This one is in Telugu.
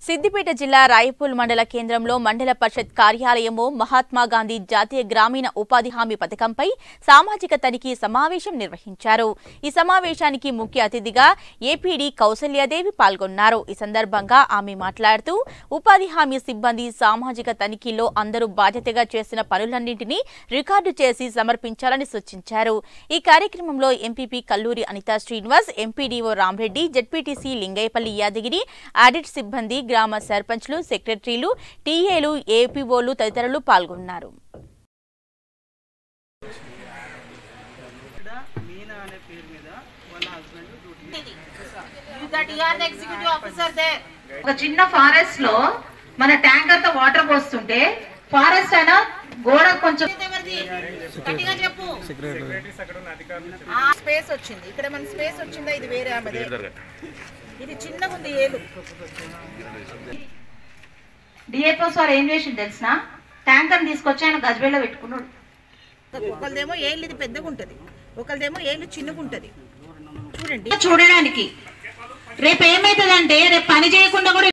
సిద్దిపేట జిల్లా రాయపూల్ మండల కేంద్రంలో మండల పరిషత్ కార్యాలయము మహాత్మా గాంధీ జాతీయ గ్రామీణ ఉపాధి హామీ పథకంపై సామాజిక తనిఖీ సమావేశం నిర్వహించారు ఈ సమావేశానికి ముఖ్య అతిథిగా ఏపీడీ కౌసల్యాదేవి పాల్గొన్నారు ఈ సందర్భంగా ఆమె మాట్లాడుతూ ఉపాధి హామీ సిబ్బంది సామాజిక తనిఖీలో అందరూ బాధ్యతగా చేసిన పనులన్నింటినీ రికార్డు చేసి సమర్పించాలని సూచించారు ఈ కార్యక్రమంలో MPP Kalluri Anitha Srinivas MPDO Ramareddy ZPTC Lingayyapalli Yadagiri audit సిబ్బంది గ్రామ సర్పంచ్లు సెక్రటరీలు టీఏలు ఏపీఓలు తదితరులు పాల్గొన్నారు ఇక్కడ మీనా అనే పేరు మీద వాళ్ళ husband duty that you are the executive officer there. ఒక చిన్న ఫారెస్ట్ లో మన ట్యాంకర్ తో వాటర్ పోస్తుంటే ఫారెస్ట్ అయినా గోడ కొంచెం ఇది ఎవరిది? గట్టిగా చెప్పు స్పేస్ వచ్చింది ఇక్కడ మన స్పేస్ వచ్చిందా ఇది వేరే ఆమెదే ఇది చిన్నగా ఉంది ఏలు డిఎఫ్ఓ సార్ ఏం చేసింది తెలిసిన ట్యాంకర్ తీసుకొచ్చి ఆయన గజ్బేలో పెట్టుకున్నాడు ఒకరిదేమో ఏళ్ళు ఇది పెద్దగా ఉంటది ఒకరిదేమో ఏళ్ళు చిన్నగా ఉంటది చూడండి చూడడానికి రేపు ఏమైతుందంటే రేపు పని చేయకుండా కూడా